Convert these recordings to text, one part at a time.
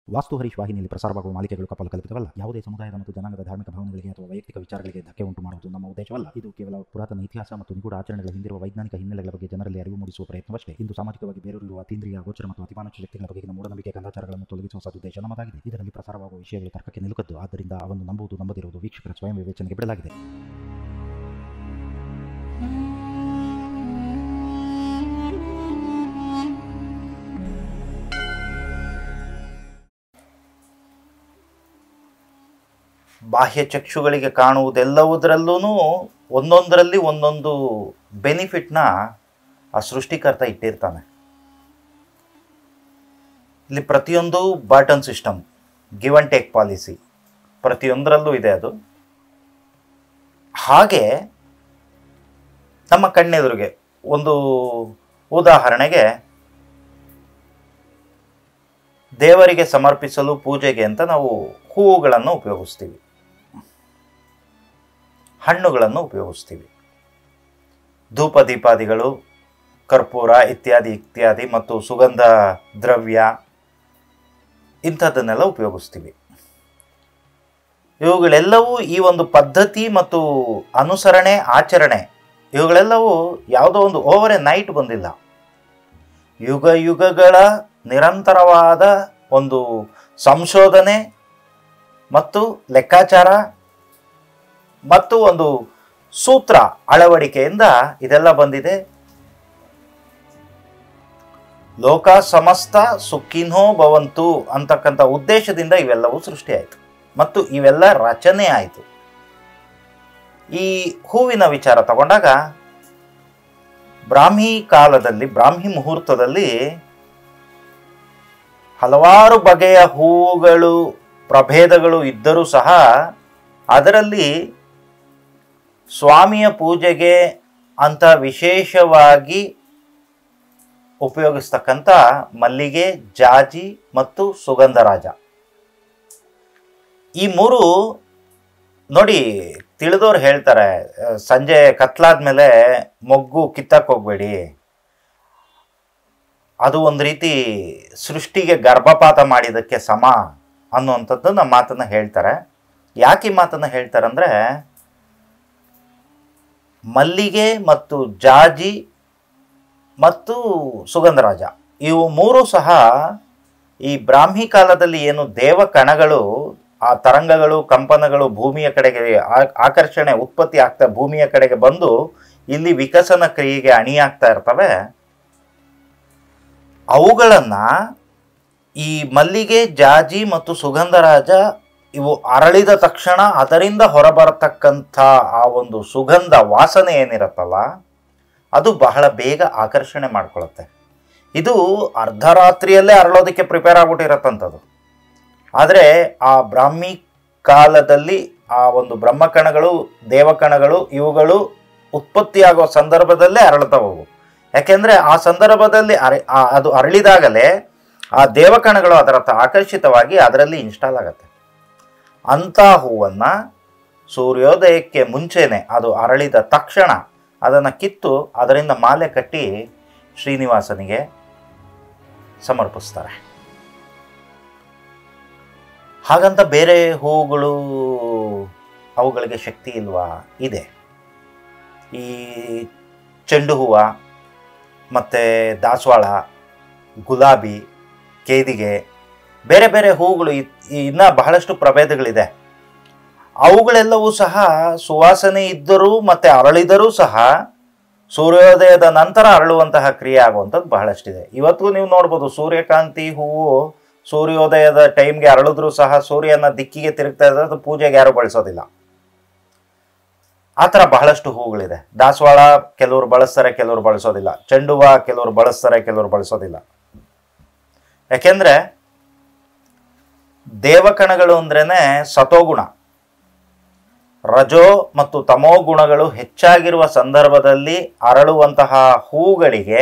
ವಾಸ್ತು ಹರೀಶ್ ವಾಹಿನಿಯಲ್ಲಿ ಪ್ರಸಾರವಾಗುವ ಮಾಲಿಕೆಗಳು ಕಪಲು ಕಲ್ಪಿತವಲ್ಲ ಯಾವುದೇ ಸಮುದಾಯದ ಮತ್ತು ಜನಾಂಗದ ಧಾರ್ಮಿಕ ಭಾವನೆಗಳಿಗೆ ಅಥವಾ ವೈಯಕ್ತಿಕ ವಿಚಾರಗಳಿಗೆ ಧಕ್ಕೆ ಉಂಟು ಮಾಡುವುದು ನಮ್ಮ ಉದ್ದೇಶವಲ್ಲ ಇದು ಕೇವಲ ಪುರಾತನ ಇತಿಹಾಸ ಮತ್ತು ನಿಗೂಢ ಆಚರಣೆಗಳ ಹಿಂದಿರುವ ವೈಜ್ಞಾನಿಕ ಹಿನ್ನೆಲೆಗಳ ಬಗ್ಗೆ ಜನರಲ್ಲಿ ಅರಿವು ಮೂಡಿಸುವ ಪ್ರಯತ್ನವಷ್ಟೇ ಇಂದು ಸಾಮಾಜಿಕವಾಗಿ ಬೇರೂರಿರುವ ಅತೀಂದ್ರಿಯ ಗೋಚರ ಮತ್ತು ಅತಿಮಾನುಷ ಶಕ್ತಿಗಳ ಬಗೆಗಿನ ಮೂಢನಂಬಿಕೆ ಕಂದಾಚಾರಗಳನ್ನು ತೊಲಗಿಸುವ ಸದುದ್ದೇಶ ನಮ್ಮದಾಗಿದೆ ಇದರಲ್ಲಿ ಪ್ರಸಾರವಾಗುವ ವಿಷಯಗಳು ತರ್ಕಕ್ಕೆ ನಿಲುಕದ್ದು ಆದ್ದರಿಂದ ಅವನ್ನು ನಂಬುವುದು ನಂಬದಿರುವುದು ವೀಕ್ಷಕರ ಸ್ವಯಂ ವಿವೇಚನೆಗೆ ಬಿಡಲಾಗಿದೆ ಬಾಹ್ಯ ಚಕ್ಷುಗಳಿಗೆ ಕಾಣುವುದೆಲ್ಲವುದರಲ್ಲೂ ಒಂದೊಂದರಲ್ಲಿ ಒಂದೊಂದು ಬೆನಿಫಿಟ್ನ ಆ ಸೃಷ್ಟಿಕರ್ತ ಇಟ್ಟಿರ್ತಾನೆ ಇಲ್ಲಿ ಪ್ರತಿಯೊಂದು ಬಾಟನ್ system give and take policy ಪ್ರತಿಯೊಂದರಲ್ಲೂ ಇದೆ ಅದು ಹಾಗೆ ನಮ್ಮ ಕಣ್ಣೆದುರಿಗೆ ಒಂದು ಉದಾಹರಣೆಗೆ ದೇವರಿಗೆ ಸಮರ್ಪಿಸಲು ಪೂಜೆಗೆ ಅಂತ ನಾವು ಹೂವುಗಳನ್ನು ಉಪಯೋಗಿಸ್ತೀವಿ ಹಣ್ಣುಗಳನ್ನು ಉಪಯೋಗಿಸ್ತೀವಿ ಧೂಪ ದೀಪಾದಿಗಳು ಕರ್ಪೂರ ಇತ್ಯಾದಿ ಇತ್ಯಾದಿ ಮತ್ತು ಸುಗಂಧ ದ್ರವ್ಯ ಇಂಥದ್ದನ್ನೆಲ್ಲ ಉಪಯೋಗಿಸ್ತೀವಿ ಇವುಗಳೆಲ್ಲವೂ ಈ ಒಂದು ಪದ್ಧತಿ ಮತ್ತು ಅನುಸರಣೆ ಆಚರಣೆ ಇವುಗಳೆಲ್ಲವೂ ಯಾವುದೋ ಒಂದು ಓವರ್ ಎ ನೈಟ್ ಬಂದಿಲ್ಲ ಯುಗ ಯುಗಗಳ ನಿರಂತರವಾದ ಒಂದು ಸಂಶೋಧನೆ ಮತ್ತು ಲೆಕ್ಕಾಚಾರ ಮತ್ತು ಒಂದು ಸೂತ್ರ ಅಳವಡಿಕೆಯಿಂದ ಇದೆಲ್ಲ ಬಂದಿದೆ ಲೋಕ ಸಮಸ್ತ ಸುಖಿನೋ ಭವಂತು ಅಂತಕ್ಕಂಥ ಉದ್ದೇಶದಿಂದ ಇವೆಲ್ಲವೂ ಸೃಷ್ಟಿಯಾಯಿತು ಮತ್ತು ಇವೆಲ್ಲ ರಚನೆ ಆಯಿತು ಈ ಹೂವಿನ ವಿಚಾರ ತಗೊಂಡಾಗ ಬ್ರಾಹ್ಮಿ ಕಾಲದಲ್ಲಿ ಬ್ರಾಹ್ಮಿ ಮುಹೂರ್ತದಲ್ಲಿ ಹಲವಾರು ಬಗೆಯ ಹೂವುಗಳು ಪ್ರಭೇದಗಳು ಇದ್ದರೂ ಸಹ ಅದರಲ್ಲಿ ಸ್ವಾಮಿಯ ಪೂಜೆಗೆ ಅಂತ ವಿಶೇಷವಾಗಿ ಉಪಯೋಗಿಸ್ತಕ್ಕಂಥ ಮಲ್ಲಿಗೆ ಜಾಜಿ ಮತ್ತು ಸುಗಂಧರಾಜ ಈ ಮೂರು ನೋಡಿ ತಿಳಿದವ್ರು ಹೇಳ್ತಾರೆ ಅಹ್, ಸಂಜೆ ಕತ್ಲಾದ್ಮೇಲೆ ಮೊಗ್ಗು ಕಿತ್ತಕ್ಕೆ ಹೋಗ್ಬೇಡಿ ಅದು ಒಂದು ರೀತಿ ಸೃಷ್ಟಿಗೆ ಗರ್ಭಪಾತ ಮಾಡಿದ್ದಕ್ಕೆ ಸಮ ಅನ್ನುವಂಥದ್ದು ನಮ್ಮ ಮಾತನ್ನು ಹೇಳ್ತಾರೆ ಯಾಕೆ ಈ ಮಾತನ್ನು ಹೇಳ್ತಾರೆ ಅಂದರೆ ಮಲ್ಲಿಗೆ ಮತ್ತು ಜಾಜಿ ಮತ್ತು ಸುಗಂಧರಾಜ ಇವು ಮೂರು ಸಹ ಈ ಬ್ರಾಹ್ಮಿ ಕಾಲದಲ್ಲಿ ಏನು ದೇವ ಕಣಗಳು ಆ ತರಂಗಗಳು ಕಂಪನಗಳು ಭೂಮಿಯ ಕಡೆಗೆ ಆ- ಆಕರ್ಷಣೆ ಉತ್ಪತ್ತಿ ಆಗ್ತಾ ಭೂಮಿಯ ಕಡೆಗೆ ಬಂದು ಇಲ್ಲಿ ವಿಕಸನ ಕ್ರಿಯೆಗೆ ಅಣಿಯಾಗ್ತಾ ಇರ್ತವೆ ಅವುಗಳನ್ನ ಈ ಮಲ್ಲಿಗೆ ಜಾಜಿ ಮತ್ತು ಸುಗಂಧರಾಜ ಇವು ಅರಳಿದ ತಕ್ಷಣ ಅದರಿಂದ ಹೊರಬರತಕ್ಕಂಥ ಆ ಒಂದು ಸುಗಂಧ ವಾಸನೆ ಏನಿರುತ್ತಲ್ಲ ಅದು ಬಹಳ ಬೇಗ ಆಕರ್ಷಣೆ ಮಾಡ್ಕೊಳ್ಳುತ್ತೆ ಇದು ಅರ್ಧರಾತ್ರಿಯಲ್ಲೇ ಅರಳೋದಕ್ಕೆ ಪ್ರಿಪೇರ್ ಆಗ್ಬಿಟ್ಟಿರತ್ತಂಥದ್ದು ಆದರೆ ಆ ಬ್ರಾಹ್ಮಿ ಕಾಲದಲ್ಲಿ ಆ ಒಂದು ಬ್ರಹ್ಮಕಣಗಳು ದೇವಕಣಗಳು ಇವುಗಳು ಉತ್ಪತ್ತಿಯಾಗುವ ಸಂದರ್ಭದಲ್ಲೇ ಅರಳ್ತಾವು ಯಾಕೆಂದರೆ ಆ ಸಂದರ್ಭದಲ್ಲಿ ಅರೆ ಆ- ಅದು ಅರಳಿದಾಗಲೇ ಆ ದೇವಕಣಗಳು ಅದರತ್ತ ಆಕರ್ಷಿತವಾಗಿ ಅದರಲ್ಲಿ ಇನ್ಸ್ಟಾಲ್ ಆಗುತ್ತೆ ಅಂಥ ಹೂವನ್ನು ಸೂರ್ಯೋದಯಕ್ಕೆ ಮುಂಚೆನೆ ಅದು ಅರಳಿದ ತಕ್ಷಣ ಅದನ್ನು ಕಿತ್ತು ಅದರಿಂದ ಮಾಲೆ ಕಟ್ಟಿ ಶ್ರೀನಿವಾಸನಿಗೆ ಸಮರ್ಪಿಸ್ತಾರೆ ಹಾಗಂತ ಬೇರೆ ಹೂವುಗಳು ಅವುಗಳಿಗೆ ಶಕ್ತಿ ಇಲ್ವಾ ಇದೆ ಈ ಚೆಂಡು ಹೂವು ಮತ್ತು ದಾಸವಾಳ ಗುಲಾಬಿ ಕೇದಿಗೆ ಬೇರೆ ಬೇರೆ ಹೂವುಗಳು ಇನ್ನೂ ಬಹಳಷ್ಟು ಪ್ರಭೇದಗಳಿದೆ ಅವುಗಳೆಲ್ಲವೂ ಸಹ ಸುವಾಸನೆ ಇದ್ದರೂ ಮತ್ತು ಅರಳಿದರೂ ಸಹ ಸೂರ್ಯೋದಯದ ನಂತರ ಅರಳುವಂತಹ ಕ್ರಿಯೆ ಆಗುವಂಥದ್ದು ಬಹಳಷ್ಟಿದೆ ಇವತ್ತು ನೀವು ನೋಡ್ಬೋದು ಸೂರ್ಯಕಾಂತಿ ಹೂವು ಸೂರ್ಯೋದಯದ ಟೈಮ್ಗೆ ಅರಳಿದ್ರೂ ಸಹ ಸೂರ್ಯನ ದಿಕ್ಕಿಗೆ ತಿರುಗ್ತಾ ಇದ್ರೆ ಅದು ಪೂಜೆಗೆ ಯಾರು ಬಳಸೋದಿಲ್ಲ ಆ ಥರ ಬಹಳಷ್ಟು ಹೂವುಗಳಿದೆ ದಾಸವಾಳ ಕೆಲವರು ಬಳಸ್ತಾರೆ ಕೆಲವರು ಬಳಸೋದಿಲ್ಲ ಚೆಂಡು ಹೂವು ಕೆಲವರು ಬಳಸ್ತಾರೆ ಕೆಲವರು ಬಳಸೋದಿಲ್ಲ ಯಾಕೆಂದ್ರೆ ದೇವಕಣಗಳು ಅಂದ್ರೇನೆ ಸತೋಗುಣ ರಜೋ ಮತ್ತು ತಮೋ ಗುಣಗಳು ಹೆಚ್ಚಾಗಿರುವ ಸಂದರ್ಭದಲ್ಲಿ ಅರಳುವಂತಹ ಹೂಗಳಿಗೆ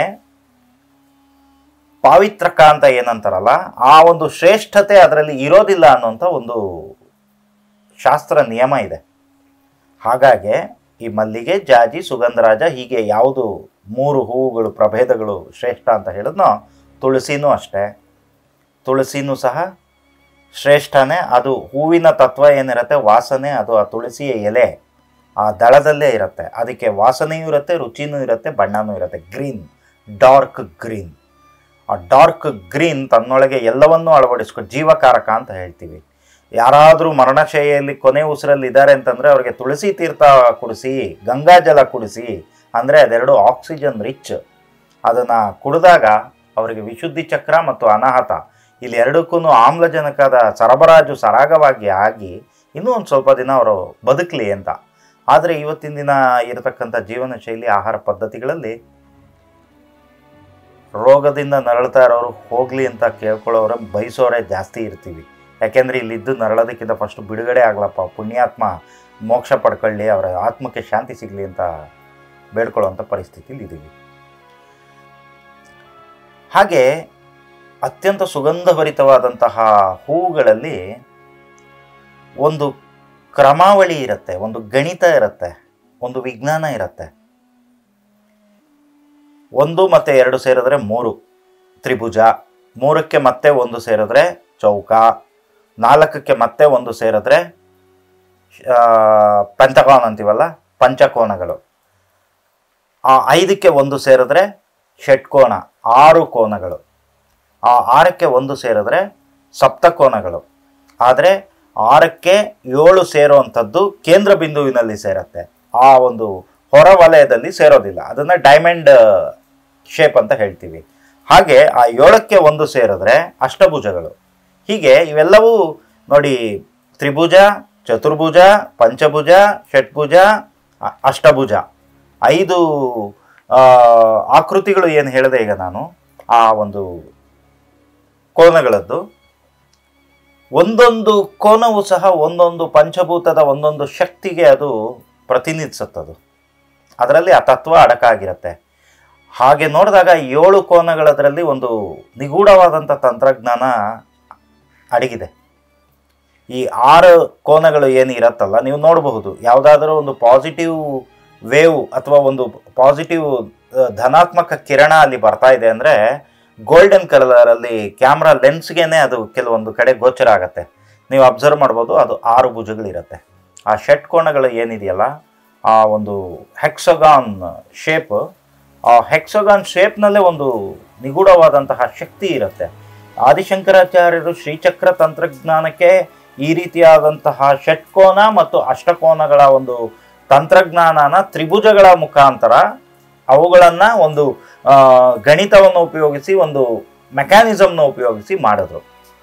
ಪಾವಿತ್ರಕ ಅಂತ ಏನಂತಾರಲ್ಲ ಆ ಒಂದು ಶ್ರೇಷ್ಠತೆ ಅದರಲ್ಲಿ ಇರೋದಿಲ್ಲ ಅನ್ನುವಂಥ ಒಂದು ಶಾಸ್ತ್ರ ನಿಯಮ ಇದೆ ಹಾಗಾಗಿ ಈ ಮಲ್ಲಿಗೆ ಜಾಜಿ ಸುಗಂಧರಾಜ ಹೀಗೆ ಯಾವುದು ಮೂರು ಹೂವುಗಳು ಪ್ರಭೇದಗಳು ಶ್ರೇಷ್ಠ ಅಂತ ಹೇಳಿದ್ನೋ ತುಳಸಿನೂ ಅಷ್ಟೇ ತುಳಸಿನೂ ಸಹ ಶ್ರೇಷ್ಠನೇ ಅದು ಹೂವಿನ ತತ್ವ ಏನಿರುತ್ತೆ ವಾಸನೆ ಅದು ಆ ತುಳಸಿಯ ಎಲೆ ಆ ದಳದಲ್ಲೇ ಇರುತ್ತೆ ಅದಕ್ಕೆ ವಾಸನೆಯೂ ಇರುತ್ತೆ ರುಚಿನೂ ಇರುತ್ತೆ ಬಣ್ಣನೂ ಇರುತ್ತೆ ಗ್ರೀನ್ ಡಾರ್ಕ್ ಗ್ರೀನ್ ಆ ಡಾರ್ಕ್ ಗ್ರೀನ್ ತನ್ನೊಳಗೆ ಎಲ್ಲವನ್ನೂ ಅಳವಡಿಸ್ಕೊಂಡು ಜೀವಕಾರಕ ಅಂತ ಹೇಳ್ತೀವಿ ಯಾರಾದರೂ ಮರಣಶೈಲಿಯಲ್ಲಿ ಕೊನೆ ಉಸಿರಲ್ಲಿ ಇದ್ದಾರೆ ಅಂತಂದರೆ ಅವ್ರಿಗೆ ತುಳಸಿ ತೀರ್ಥ ಕುಡಿಸಿ ಗಂಗಾಜಲ ಕುಡಿಸಿ ಅಂದರೆ ಅದೆರಡು ಆಕ್ಸಿಜನ್ ರಿಚ್ ಅದನ್ನು ಕುಡಿದಾಗ ಅವರಿಗೆ ವಿಶುದ್ಧಿ ಚಕ್ರ ಮತ್ತು ಅನಾಹತ ಇಲ್ಲಿ ಎರಡಕ್ಕೂ ಆಮ್ಲಜನಕದ ಸರಬರಾಜು ಸರಾಗವಾಗಿ ಆಗಿ ಇನ್ನೂ ಒಂದು ಸ್ವಲ್ಪ ದಿನ ಅವರು ಬದುಕಲಿ ಅಂತ ಆದರೆ ಇವತ್ತಿನ ದಿನ ಇರತಕ್ಕಂಥ ಜೀವನ ಶೈಲಿ ಆಹಾರ ಪದ್ಧತಿಗಳಲ್ಲಿ ರೋಗದಿಂದ ನರಳ್ತಾ ಇರೋರು ಹೋಗಲಿ ಅಂತ ಕೇಳ್ಕೊಳ್ಳೋರ ಬಯಸೋರೇ ಜಾಸ್ತಿ ಇರ್ತೀವಿ ಯಾಕೆಂದರೆ ಇಲ್ಲಿದ್ದು ನರಳೋದಕ್ಕಿಂತ ಫಸ್ಟ್ ಬಿಡುಗಡೆ ಆಗ್ಲಪ್ಪ ಪುಣ್ಯಾತ್ಮ ಮೋಕ್ಷ ಪಡ್ಕೊಳ್ಳಿ ಅವರ ಆತ್ಮಕ್ಕೆ ಶಾಂತಿ ಸಿಗಲಿ ಅಂತ ಬೇಡ್ಕೊಳ್ಳೋವಂಥ ಪರಿಸ್ಥಿತಿಲಿ ಇದ್ದೀವಿ ಹಾಗೆ ಅತ್ಯಂತ ಸುಗಂಧಭರಿತವಾದಂತಹ ಹೂವುಗಳಲ್ಲಿ ಒಂದು ಕ್ರಮಾವಳಿ ಇರುತ್ತೆ ಒಂದು ಗಣಿತ ಇರುತ್ತೆ ಒಂದು ವಿಜ್ಞಾನ ಇರುತ್ತೆ ಒಂದು ಮತ್ತು ಎರಡು ಸೇರಿದ್ರೆ ಮೂರು ತ್ರಿಭುಜ ಮೂರಕ್ಕೆ ಮತ್ತೆ ಒಂದು ಸೇರಿದ್ರೆ ಚೌಕ ನಾಲ್ಕಕ್ಕೆ ಮತ್ತೆ ಒಂದು ಸೇರಿದ್ರೆ ಪಂಚಕೋನ ಅಂತೀವಲ್ಲ ಪಂಚಕೋನಗಳು ಆ ಐದಕ್ಕೆ ಒಂದು ಸೇರಿದ್ರೆ ಷಟ್ಕೋನ ಆರು ಕೋನಗಳು ಆ ಆರಕ್ಕೆ ಒಂದು ಸೇರಿದ್ರೆ ಸಪ್ತಕೋನಗಳು ಆದರೆ ಆರಕ್ಕೆ ಏಳು ಸೇರುವಂಥದ್ದು ಕೇಂದ್ರ ಬಿಂದುವಿನಲ್ಲಿ ಸೇರುತ್ತೆ ಆ ಒಂದು ಹೊರ ವಲಯದಲ್ಲಿ ಸೇರೋದಿಲ್ಲ ಅದನ್ನು ಡೈಮಂಡ್ ಶೇಪ್ ಅಂತ ಹೇಳ್ತೀವಿ ಹಾಗೆ ಆ ಏಳಕ್ಕೆ ಒಂದು ಸೇರಿದ್ರೆ ಅಷ್ಟಭುಜಗಳು ಹೀಗೆ ಇವೆಲ್ಲವೂ ನೋಡಿ ತ್ರಿಭುಜ ಚತುರ್ಭುಜ ಪಂಚಭುಜ ಷಟ್ಭುಜ ಅ- ಅಷ್ಟಭುಜ ಐದು ಆ, ಆಕೃತಿಗಳು ಏನು ಹೇಳಿದೆ ಈಗ ನಾನು ಆ ಒಂದು ಕೋನಗಳದ್ದು ಒಂದೊಂದು ಕೋನವು ಸಹ ಒಂದೊಂದು ಪಂಚಭೂತದ ಒಂದೊಂದು ಶಕ್ತಿಗೆ ಅದು ಪ್ರತಿನಿಧಿಸುತ್ತದು ಅದರಲ್ಲಿ ಆ ತತ್ವ ಅಡಕಾಗಿರುತ್ತೆ ಹಾಗೆ ನೋಡಿದಾಗ ಏಳು ಕೋನಗಳದರಲ್ಲಿ ಒಂದು ನಿಗೂಢವಾದಂಥ ತಂತ್ರಜ್ಞಾನ ಅಡಗಿದೆ ಈ ಆರು ಕೋನಗಳು ಏನು ಇರತ್ತಲ್ಲ ನೀವು ನೋಡಬಹುದು ಯಾವುದಾದರೂ ಒಂದು ಪಾಸಿಟಿವ್ ವೇವ್ ಅಥವಾ ಒಂದು ಪಾಸಿಟಿವ್ ಧನಾತ್ಮಕ ಕಿರಣ ಅಲ್ಲಿ ಬರ್ತಾ ಇದೆ ಅಂದರೆ ಗೋಲ್ಡನ್ ಕಲರಲ್ಲಿ ಕ್ಯಾಮ್ರಾ ಲೆನ್ಸ್ಗೆನೆ ಅದು ಕೆಲವೊಂದು ಕಡೆ ಗೋಚರ ಆಗುತ್ತೆ ನೀವು ಅಬ್ಸರ್ವ್ ಮಾಡ್ಬೋದು ಅದು ಆರು ಭುಜಗಳಿರುತ್ತೆ ಆ ಷಟ್ಕೋಣಗಳು ಏನಿದೆಯಲ್ಲ ಆ ಒಂದು ಹೆಕ್ಸಗಾನ್ ಶೇಪ್ ಆ ಹೆಕ್ಸಗಾನ್ ಶೇಪ್ನಲ್ಲೇ ಒಂದು ನಿಗೂಢವಾದಂತಹ ಶಕ್ತಿ ಇರುತ್ತೆ ಆದಿಶಂಕರಾಚಾರ್ಯರು ಶ್ರೀಚಕ್ರ ತಂತ್ರಜ್ಞಾನಕ್ಕೆ ಈ ರೀತಿಯಾದಂತಹ ಷಟ್ಕೋನ ಮತ್ತು ಅಷ್ಟಕೋನಗಳ ಒಂದು ತಂತ್ರಜ್ಞಾನನ ತ್ರಿಭುಜಗಳ ಮುಖಾಂತರ ಅವುಗಳನ್ನು ಒಂದು ಆ, ಗಣಿತವನ್ನು ಉಪಯೋಗಿಸಿ ಒಂದು ಮೆಕ್ಯಾನಿಸಮ್ನ ಉಪಯೋಗಿಸಿ ಮಾಡಿದ್ರು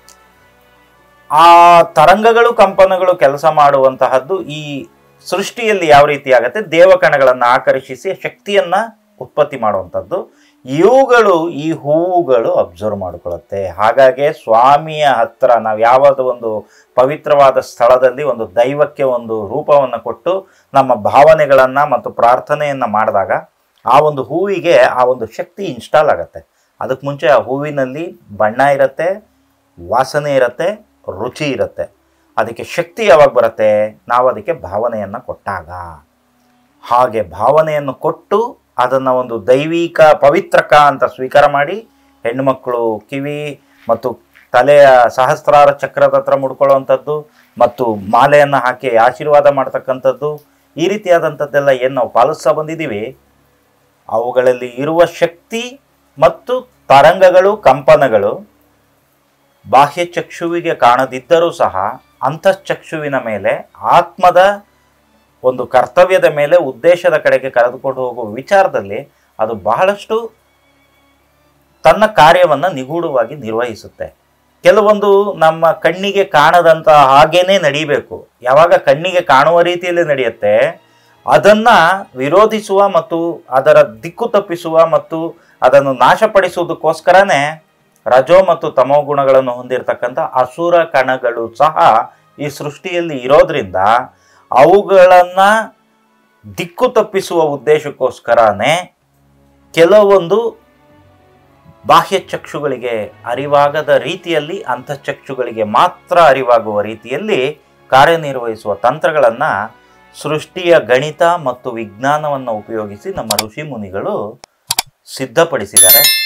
ಆ ತರಂಗಗಳು ಕಂಪನಗಳು ಕೆಲಸ ಮಾಡುವಂತಹದ್ದು ಈ ಸೃಷ್ಟಿಯಲ್ಲಿ ಯಾವ ರೀತಿ ಆಗುತ್ತೆ ದೇವಕಣಗಳನ್ನು ಆಕರ್ಷಿಸಿ ಶಕ್ತಿಯನ್ನ ಉತ್ಪತ್ತಿ ಮಾಡುವಂಥದ್ದು ಇವುಗಳು ಈ ಹೂವುಗಳು ಅಬ್ಸರ್ವ್ ಮಾಡಿಕೊಳ್ಳುತ್ತೆ ಹಾಗಾಗಿ ಸ್ವಾಮಿಯ ಹತ್ರ ನಾವು ಯಾವುದು ಒಂದು ಪವಿತ್ರವಾದ ಸ್ಥಳದಲ್ಲಿ ಒಂದು ದೈವಕ್ಕೆ ಒಂದು ರೂಪವನ್ನು ಕೊಟ್ಟು ನಮ್ಮ ಭಾವನೆಗಳನ್ನು ಮತ್ತು ಪ್ರಾರ್ಥನೆಯನ್ನು ಮಾಡಿದಾಗ ಆ ಒಂದು ಹೂವಿಗೆ ಆ ಒಂದು ಶಕ್ತಿ ಇನ್ಸ್ಟಾಲ್ ಆಗುತ್ತೆ ಅದಕ್ಕೆ ಮುಂಚೆ ಆ ಹೂವಿನಲ್ಲಿ ಬಣ್ಣ ಇರುತ್ತೆ ವಾಸನೆ ಇರುತ್ತೆ ರುಚಿ ಇರುತ್ತೆ ಅದಕ್ಕೆ ಶಕ್ತಿ ಯಾವಾಗ ಬರುತ್ತೆ ನಾವು ಅದಕ್ಕೆ ಭಾವನೆಯನ್ನು ಕೊಟ್ಟಾಗ ಹಾಗೆ ಭಾವನೆಯನ್ನು ಕೊಟ್ಟು ಅದನ್ನು ಒಂದು ದೈವಿಕ ಪವಿತ್ರಕ ಅಂತ ಸ್ವೀಕಾರ ಮಾಡಿ ಹೆಣ್ಣುಮಕ್ಕಳು ಕಿವಿ ಮತ್ತು ತಲೆಯ ಸಹಸ್ರಾರ ಚಕ್ರದ ಹತ್ರ ಮುಡ್ಕೊಳ್ಳುವಂಥದ್ದು ಮತ್ತು ಮಾಲೆಯನ್ನು ಹಾಕಿ ಆಶೀರ್ವಾದ ಮಾಡ್ತಕ್ಕಂಥದ್ದು ಈ ರೀತಿಯಾದಂಥದ್ದೆಲ್ಲ ಏನು ನಾವು ಪಾಲಿಸ್ತಾ ಬಂದಿದ್ದೀವಿ ಅವುಗಳಲ್ಲಿ ಇರುವ ಶಕ್ತಿ ಮತ್ತು ತರಂಗಗಳು ಕಂಪನಗಳು ಬಾಹ್ಯ ಚಕ್ಷುವಿಗೆ ಕಾಣದಿದ್ದರೂ ಸಹ ಅಂತಶ್ಚಕ್ಷುವಿನ ಮೇಲೆ ಆತ್ಮದ ಒಂದು ಕರ್ತವ್ಯದ ಮೇಲೆ ಉದ್ದೇಶದ ಕಡೆಗೆ ಕರೆದುಕೊಂಡು ಹೋಗುವ ವಿಚಾರದಲ್ಲಿ ಅದು ಬಹಳಷ್ಟು ತನ್ನ ಕಾರ್ಯವನ್ನು ನಿಗೂಢವಾಗಿ ನಿರ್ವಹಿಸುತ್ತೆ ಕೆಲವೊಂದು ನಮ್ಮ ಕಣ್ಣಿಗೆ ಕಾಣದಂತ ಹಾಗೇನೆ ನಡೀಬೇಕು ಯಾವಾಗ ಕಣ್ಣಿಗೆ ಕಾಣುವ ರೀತಿಯಲ್ಲಿ ನಡೆಯುತ್ತೆ ಅದನ್ನ ವಿರೋಧಿಸುವ ಮತ್ತು ಅದರ ದಿಕ್ಕು ತಪ್ಪಿಸುವ ಮತ್ತು ಅದನ್ನು ನಾಶಪಡಿಸುವುದಕ್ಕೋಸ್ಕರನೇ ರಜೋ ಮತ್ತು ತಮೋ ಗುಣಗಳನ್ನು ಹೊಂದಿರತಕ್ಕಂಥ ಅಸುರ ಕಣಗಳು ಸಹ ಈ ಸೃಷ್ಟಿಯಲ್ಲಿ ಇರೋದ್ರಿಂದ ಅವುಗಳನ್ನ ದಿಕ್ಕು ತಪ್ಪಿಸುವ ಉದ್ದೇಶಕ್ಕೋಸ್ಕರನೇ ಕೆಲವೊಂದು ಬಾಹ್ಯ ಚಕ್ಷುಗಳಿಗೆ ಅರಿವಾಗದ ರೀತಿಯಲ್ಲಿ ಅಂತಃಚಕ್ಷುಗಳಿಗೆ ಮಾತ್ರ ಅರಿವಾಗುವ ರೀತಿಯಲ್ಲಿ ಕಾರ್ಯನಿರ್ವಹಿಸುವ ತಂತ್ರಗಳನ್ನು ಸೃಷ್ಟಿಯ ಗಣಿತ ಮತ್ತು ವಿಜ್ಞಾನವನ್ನು ಉಪಯೋಗಿಸಿ ನಮ್ಮ ಋಷಿ ಮುನಿಗಳು ಸಿದ್ಧಪಡಿಸಿದ್ದಾರೆ